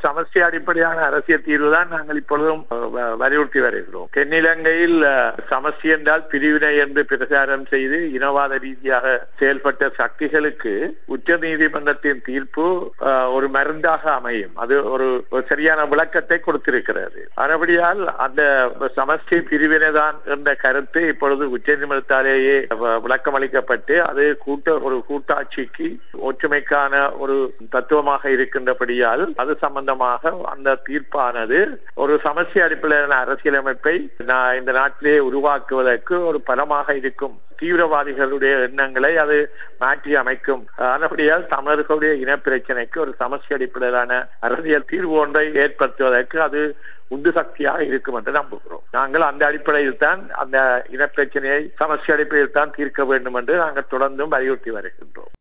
சமஸ்டி அடிப்படையான அரசியல் தீர்வு தான் நாங்கள் இப்பொழுதும் வ- வலியுறுத்தி வருகிறோம் தென்னிலங்கையில் அஹ், சமஸ்டி என்றால் பிரிவினை என்று பிரச்சாரம் செய்து இனவாத ரீதியாக செயல்பட்ட சக்திகளுக்கு உச்ச நீதிமன்றத்தின் தீர்ப்பு அஹ், ஒரு மருந்தாக அமையும் அது ஒரு ஒரு சரியான விளக்கத்தை கொடுத்திருக்கிறது அதுபடியால் அந்த சமஸ்டி பிரிவினை தான் என்ற கருத்து இப்பொழுது உச்சநீதிமன்றத்தாலேயே வ- விளக்கம் அளிக்கப்பட்டு அது கூட்ட ஒரு கூட்டாட்சிக்கு ஒற்றுமைக்கான ஒரு தத்துவமாக இருக்கின்றபடியால் அது சம்பந்தமாக அந்த தீர்ப்பானது ஒரு சமஸ்டி அடிப்படையிலான அரசியலமைப்பை நான் இந்த நாட்டிலே உருவாக்குவதற்கு ஒரு பலமாக இருக்கும் தீவிரவாதிகளுடைய எண்ணங்களை அது மாற்றி அமைக்கும் ஆனபடியால் தமிழர்களுடைய இனப்பிரச்சனைக்கு ஒரு சமஸ்டி அடிப்படையிலான அரசியல் தீர்வு ஒன்றை ஏற்படுத்துவதற்கு அது உந்து சக்தியாக இருக்கும் என்று நம்புகிறோம் நாங்கள் அந்த அடிப்படையில் தான் அந்த இனப்பிரச்சனையை சமஸ்டி அடிப்படையில் தான் தீர்க்க வேண்டும் என்று நாங்கள் தொடர்ந்தும் வலியுறுத்தி வருகின்றோம்